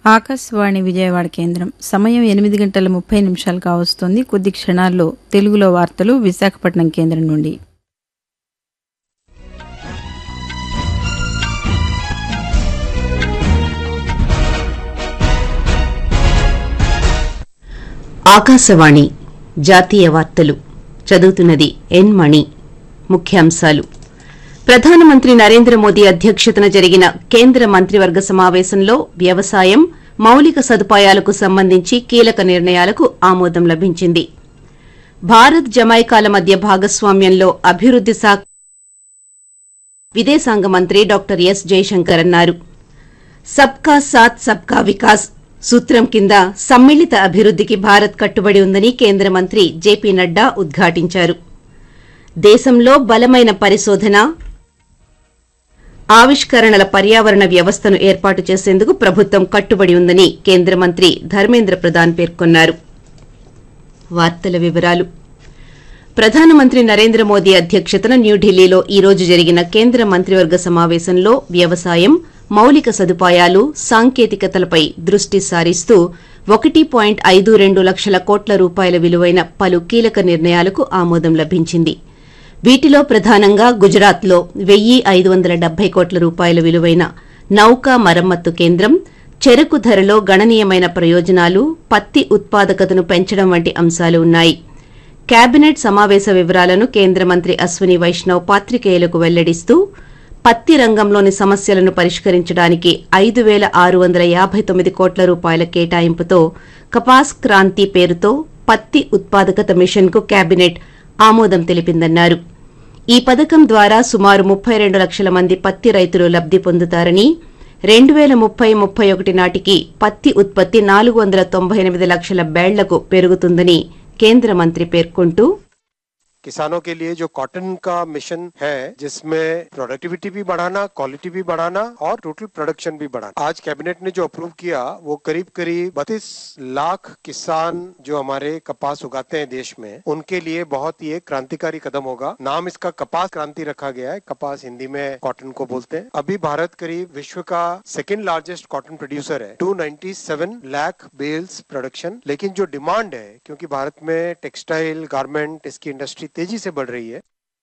ఆకాశవాణి విజయవాడ కేంద్రం సమయం ఎనిమిది గంటల ముప్పై నిమిషాలు కావస్తోంది కొద్ది క్షణాల్లో తెలుగులో వార్తలు విశాఖపట్నం కేంద్రం నుండి ఆకాశవాణి జాతీయ వార్తలు చదువుతున్నది ఎన్ మణి ముఖ్యాంశాలు ప్రధానమంత్రి నరేంద్ర మోదీ అధ్యక్షతన జరిగిన కేంద్ర మంత్రివర్గ సమావేశంలో వ్యవసాయం మౌలిక సదుపాయాలకు సంబంధించి కీలక నిర్ణయాలకు ఆమోదం లభించింది భారత్ జమైకాల మధ్య భాగస్వామ్యంలో అభివృద్ది శాఖ విదేశాంగ మంత్రి డాక్టర్ ఎస్ జయశంకర్ అన్నారు సబ్కా సాత్ సబ్కా వికాస్ సూత్రం కింద సమ్మిళిత అభివృద్దికి భారత్ కట్టుబడి ఉందని కేంద్ర మంత్రి జేపీ నడ్డా ఉద్ఘాటించారు దేశంలో బలమైన పరిశోధన ఆవిష్కరణల పర్యావరణ వ్యవస్థను ఏర్పాటు చేసేందుకు ప్రభుత్వం కట్టుబడి ఉందని కేంద్ర మంత్రి ధర్మేంద్ర ప్రధాన్ పేర్కొన్నారు వార్తల వివరాలు ప్రధానమంత్రి నరేంద్ర మోదీ అధ్యక్షతన న్యూఢిల్లీలో ఈ రోజు జరిగిన కేంద్ర మంత్రివర్గ సమావేశంలో వ్యవసాయం మౌలిక సదుపాయాలు సాంకేతికతలపై దృష్టి సారిస్తూ ఒకటి పాయింట్ ఐదు రెండు లక్షల కోట్ల రూపాయల విలువైన పలు కీలక నిర్ణయాలకు ఆమోదం లభించింది వీటిలో ప్రధానంగా గుజరాత్లో వెయ్యి ఐదు వందల డెబ్బై కోట్ల రూపాయల విలువైన నౌకా మరమ్మత్తు కేంద్రం చెరకు ధరలో గణనీయమైన ప్రయోజనాలు పత్తి ఉత్పాదకతను పెంచడం వంటి అంశాలు ఉన్నాయి కేబినెట్ సమావేశ వివరాలను కేంద్ర మంత్రి అశ్విని వైష్ణవ్ పాత్రికేయులకు వెల్లడిస్తూ పత్తి రంగంలోని సమస్యలను పరిష్కరించడానికి ఐదు పేల ఆరు వందల యాభై తొమ్మిది కోట్ల రూపాయల కేటాయింపుతో కపాస్ క్రాంతి పేరుతో పత్తి ఉత్పాదకత మిషన్కు కేబినెట్ ఆమోదం తెలిపిందన్నారు ఈ పథకం ద్వారా సుమారు ముప్పై రెండు లక్షల మంది పత్తి రైతులు లబ్ది పొందుతారని రెండు పేల ముప్పై ముప్పై ఒకటి నాటికి పత్తి ఉత్పత్తి నాలుగు వందల తొంభై ఎనిమిది లక్షల బేళ్లకు పెరుగుతుందని కేంద్ర మంత్రి పేర్కొంటూ किसानों के लिए जो कॉटन का मिशन है जिसमें प्रोडक्टिविटी भी बढ़ाना क्वालिटी भी बढ़ाना और टोटल प्रोडक्शन भी बढ़ाना आज कैबिनेट ने जो अप्रूव किया वो करीब करीब बत्तीस लाख किसान जो हमारे कपास उगाते हैं देश में उनके लिए बहुत ही एक क्रांतिकारी कदम होगा नाम इसका कपास क्रांति रखा गया है कपास हिंदी में कॉटन को बोलते हैं अभी भारत करीब विश्व का सेकेंड लार्जेस्ट कॉटन प्रोड्यूसर है 297 लाख बेल्स प्रोडक्शन लेकिन जो डिमांड है क्योंकि भारत में टेक्सटाइल गारमेंट इसकी इंडस्ट्री तेजी से बढ़ रही है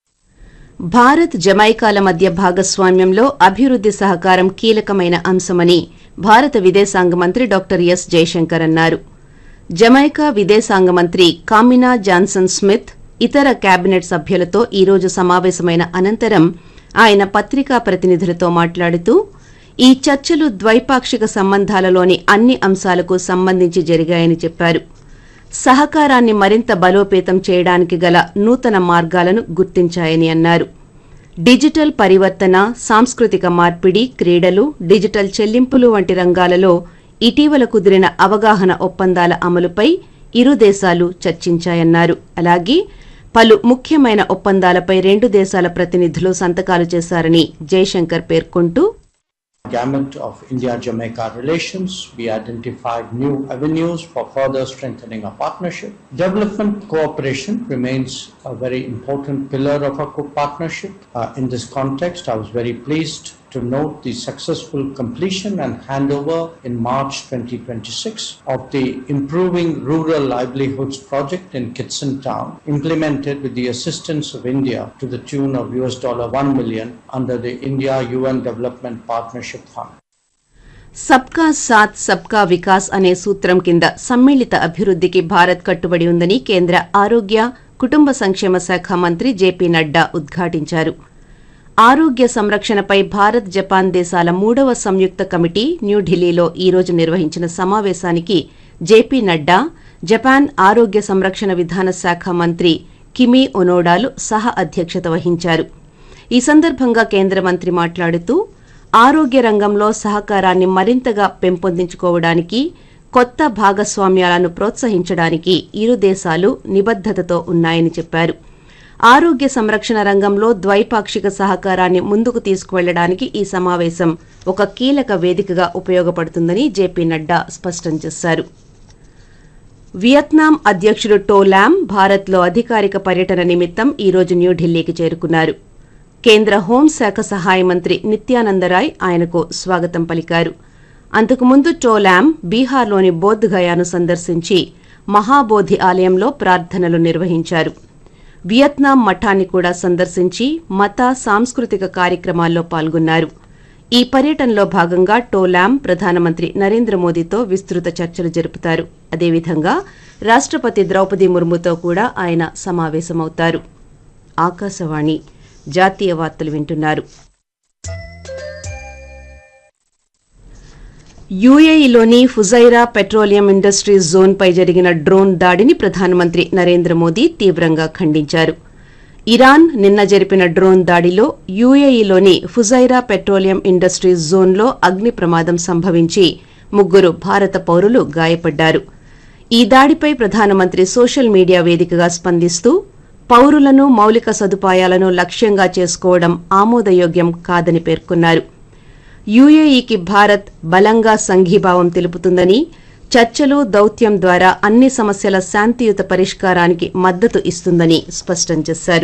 భారత్ జమైకాల మధ్య భాగస్వామ్యంలో అభివృద్ది సహకారం కీలకమైన అంశమని భారత విదేశాంగ మంత్రి డాక్టర్ ఎస్ జయశంకర్ అన్నారు జమైకా విదేశాంగ మంత్రి కామినా జాన్సన్ స్మిత్ ఇతర కేబినెట్ సభ్యులతో ఈ రోజు సమావేశమైన అనంతరం ఆయన పత్రికా ప్రతినిధులతో మాట్లాడుతూ ఈ చర్చలు ద్వైపాక్షిక సంబంధాలలోని అన్ని అంశాలకు సంబంధించి జరిగాయని చెప్పారు సహకారాన్ని మరింత బలోపేతం చేయడానికి గల నూతన మార్గాలను గుర్తించాయని అన్నారు డిజిటల్ పరివర్తన సాంస్కృతిక మార్పిడి క్రీడలు డిజిటల్ చెల్లింపులు వంటి రంగాలలో ఇటీవల కుదిరిన అవగాహన ఒప్పందాల అమలుపై ఇరు దేశాలు చర్చించాయన్నారు అలాగే పలు ముఖ్యమైన ఒప్పందాలపై రెండు దేశాల ప్రతినిధులు సంతకాలు చేశారని జయశంకర్ పేర్కొంటూ gamut of India-Jamaica relations. We identified new avenues for further strengthening our partnership. Development cooperation remains a very important pillar of our co- partnership. Uh, in this context, I was very pleased to note the successful completion and handover in March 2026 of the Improving Rural Livelihoods project in Kitson Town, implemented with the assistance of India to the tune of US dollar 1 million under the India-UN Development Partnership Fund. సబ్కా సాత్ సబ్కా వికాస్ అనే సూత్రం కింద సమ్మిళిత అభివృద్దికి భారత్ కట్టుబడి ఉందని కేంద్ర ఆరోగ్య కుటుంబ సంక్షేమ శాఖ మంత్రి జేపీ నడ్డా ఉద్ఘాటించారు ఆరోగ్య సంరక్షణపై భారత్ జపాన్ దేశాల మూడవ సంయుక్త కమిటీ న్యూఢిల్లీలో ఈ రోజు నిర్వహించిన సమావేశానికి జేపీ నడ్డా జపాన్ ఆరోగ్య సంరక్షణ విధాన శాఖ మంత్రి కిమి ఒనోడాలు సహ అధ్యక్షత వహించారు ఈ సందర్భంగా కేంద్ర మంత్రి మాట్లాడుతూ ఆరోగ్య రంగంలో సహకారాన్ని మరింతగా పెంపొందించుకోవడానికి కొత్త భాగస్వామ్యాలను ప్రోత్సహించడానికి ఇరు దేశాలు నిబద్దతతో ఉన్నాయని చెప్పారు ఆరోగ్య సంరక్షణ రంగంలో ద్వైపాక్షిక సహకారాన్ని ముందుకు తీసుకువెళ్లడానికి ఈ సమావేశం ఒక కీలక వేదికగా ఉపయోగపడుతుందని జేపీ నడ్డా స్పష్టం చేశారు వియత్నాం అధ్యక్షుడు టో లామ్ భారత్లో అధికారిక పర్యటన నిమిత్తం ఈ రోజు న్యూఢిల్లీకి చేరుకున్నారు కేంద్ర హోంశాఖ సహాయ మంత్రి నిత్యానందరాయ్ ఆయనకు స్వాగతం పలికారు అంతకుముందు టోలామ్ బీహార్లోని బోధ్ గయాను సందర్శించి మహాబోధి ఆలయంలో ప్రార్థనలు నిర్వహించారు వియత్నాం మఠాన్ని కూడా సందర్శించి మత సాంస్కృతిక కార్యక్రమాల్లో పాల్గొన్నారు ఈ పర్యటనలో భాగంగా టోలామ్ ప్రధానమంత్రి నరేంద్ర మోదీతో విస్తృత చర్చలు జరుపుతారు అదేవిధంగా రాష్టపతి ద్రౌపది ముర్ముతో కూడా ఆయన సమావేశమవుతారు ఆకాశవాణి జాతీయ వార్తలు వింటున్నారు యూఏఈలోని ఫుజైరా పెట్రోలియం ఇండస్ట్రీస్ జోన్పై జరిగిన డ్రోన్ దాడిని ప్రధానమంత్రి నరేంద్ర మోదీ తీవ్రంగా ఖండించారు ఇరాన్ నిన్న జరిపిన డ్రోన్ దాడిలో యూఏఈలోని ఫుజైరా పెట్రోలియం ఇండస్ట్రీస్ జోన్లో అగ్ని ప్రమాదం సంభవించి ముగ్గురు భారత పౌరులు గాయపడ్డారు ఈ దాడిపై ప్రధానమంత్రి సోషల్ మీడియా వేదికగా స్పందిస్తూ పౌరులను మౌలిక సదుపాయాలను లక్ష్యంగా చేసుకోవడం ఆమోదయోగ్యం కాదని పేర్కొన్నారు యూఏఈకి భారత్ బలంగా సంఘీభావం తెలుపుతుందని చర్చలు దౌత్యం ద్వారా అన్ని సమస్యల శాంతియుత పరిష్కారానికి మద్దతు ఇస్తుందని స్పష్టం చేశారు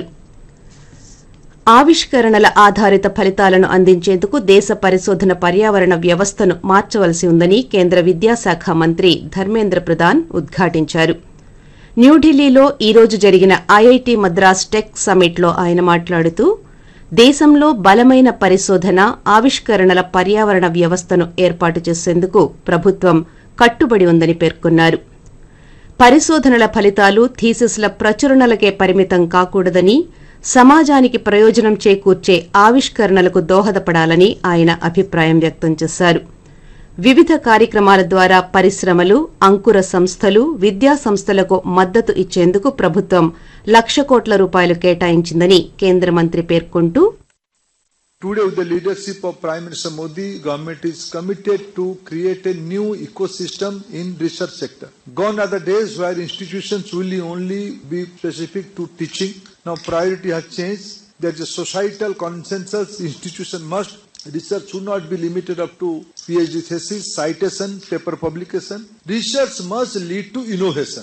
ఆవిష్కరణల ఆధారిత ఫలితాలను అందించేందుకు దేశ పరిశోధన పర్యావరణ వ్యవస్థను మార్చవలసి ఉందని కేంద్ర విద్యాశాఖ మంత్రి ధర్మేంద్ర ప్రధాన్ ఉద్ఘాటించారు న్యూఢిల్లీలో ఈ రోజు జరిగిన ఐఐటి మద్రాస్ టెక్ సమ్మిట్లో ఆయన మాట్లాడుతూ దేశంలో బలమైన పరిశోధన ఆవిష్కరణల పర్యావరణ వ్యవస్థను ఏర్పాటు చేసేందుకు ప్రభుత్వం కట్టుబడి ఉందని పేర్కొన్నారు పరిశోధనల ఫలితాలు థీసిస్ల ప్రచురణలకే పరిమితం కాకూడదని సమాజానికి ప్రయోజనం చేకూర్చే ఆవిష్కరణలకు దోహదపడాలని ఆయన అభిప్రాయం వ్యక్తం చేశారు వివిధ కార్యక్రమాల ద్వారా పరిశ్రమలు అంకుర సంస్థలు విద్యా సంస్థలకు మద్దతు ఇచ్చేందుకు ప్రభుత్వం లక్ష కోట్ల రూపాయలు కేటాయించిందని కేంద్ర మంత్రి పేర్కొంటూ Today, with the leadership of Prime Minister Modi, government is committed to create a new ecosystem in research sector. Gone are the days where institutions will only be specific to teaching. Now priority has changed. There is a societal consensus. Institution must research should not be limited up to PhD thesis, citation, paper publication. Research must lead to innovation.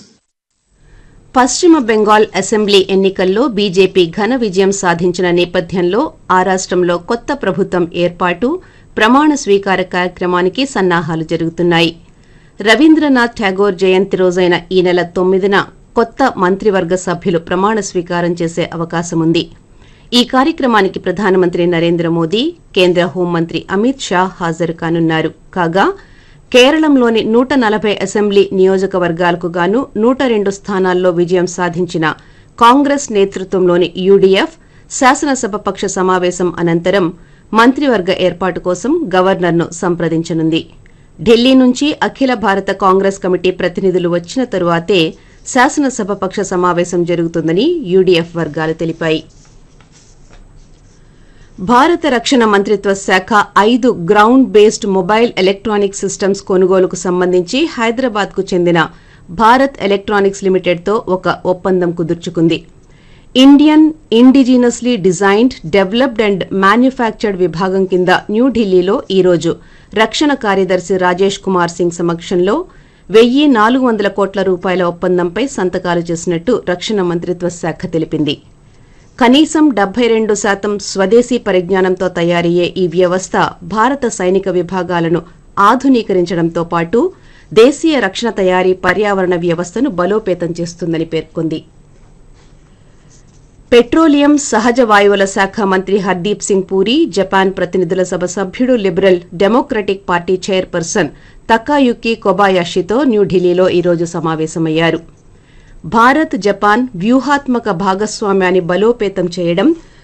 పశ్చిమ Bengal assembly ఎన్నికల్లో BJP ఘన విజయం సాధించిన నేపథ్యంలో ఆ రాష్టంలో కొత్త ప్రభుత్వం ఏర్పాటు ప్రమాణ స్వీకార కార్యక్రమానికి సన్నాహాలు జరుగుతున్నాయి రవీంద్రనాథ్ ఠాగోర్ జయంతి రోజైన ఈ నెల తొమ్మిదిన కొత్త మంత్రివర్గ సభ్యులు ప్రమాణ స్వీకారం చేసే అవకాశముంది ఈ కార్యక్రమానికి ప్రధానమంత్రి నరేంద్ర మోదీ కేంద్ర హోంమంత్రి అమిత్ షా హాజరు కానున్నారు కాగా కేరళంలోని నూట నలభై అసెంబ్లీ నియోజకవర్గాలకు గాను నూట రెండు స్థానాల్లో విజయం సాధించిన కాంగ్రెస్ నేతృత్వంలోని యూడీఎఫ్ శాసనసభ పక్ష సమావేశం అనంతరం మంత్రివర్గ ఏర్పాటు కోసం గవర్నర్ను సంప్రదించనుంది ఢిల్లీ నుంచి అఖిల భారత కాంగ్రెస్ కమిటీ ప్రతినిధులు వచ్చిన తరువాతే శాసనసభ పక్ష సమావేశం జరుగుతుందని యూడీఎఫ్ వర్గాలు తెలిపాయి భారత రక్షణ మంత్రిత్వ శాఖ ఐదు ground based mobile electronic systems కొనుగోలుకు సంబంధించి హైదరాబాద్ కు చెందిన భారత్ ఎలక్ట్రానిక్స్ లిమిటెడ్ తో ఒక ఒప్పందం కుదుర్చుకుంది Indian indigenously designed developed and manufactured విభాగం కింద న్యూఢిల్లీలో ఈ రోజు రక్షణ కార్యదర్శి రాజేష్ కుమార్ సింగ్ సమక్షంలో వెయ్యి నాలుగు వందల కోట్ల రూపాయల ఒప్పందంపై సంతకాలు చేసినట్టు రక్షణ మంత్రిత్వ శాఖ తెలిపింది కనీసం డెబ్బై రెండు శాతం స్వదేశీ పరిజ్ఞానంతో తయారయ్యే ఈ వ్యవస్థ భారత సైనిక విభాగాలను ఆధునీకరించడంతో పాటు దేశీయ రక్షణ తయారీ పర్యావరణ వ్యవస్థను బలోపేతం చేస్తుందని పేర్కొంది పెట్రోలియం సహజ వాయువుల శాఖ మంత్రి హర్దీప్ సింగ్ పూరి జపాన్ ప్రతినిధుల సభ సభ్యుడు Liberal Democratic Party chairperson Takayuki కొబాయాషితో న్యూఢిల్లీలో ఈరోజు సమావేశమయ్యారు భారత్ జపాన్ వ్యూహాత్మక భాగస్వామ్యాన్ని బలోపేతం చేయడం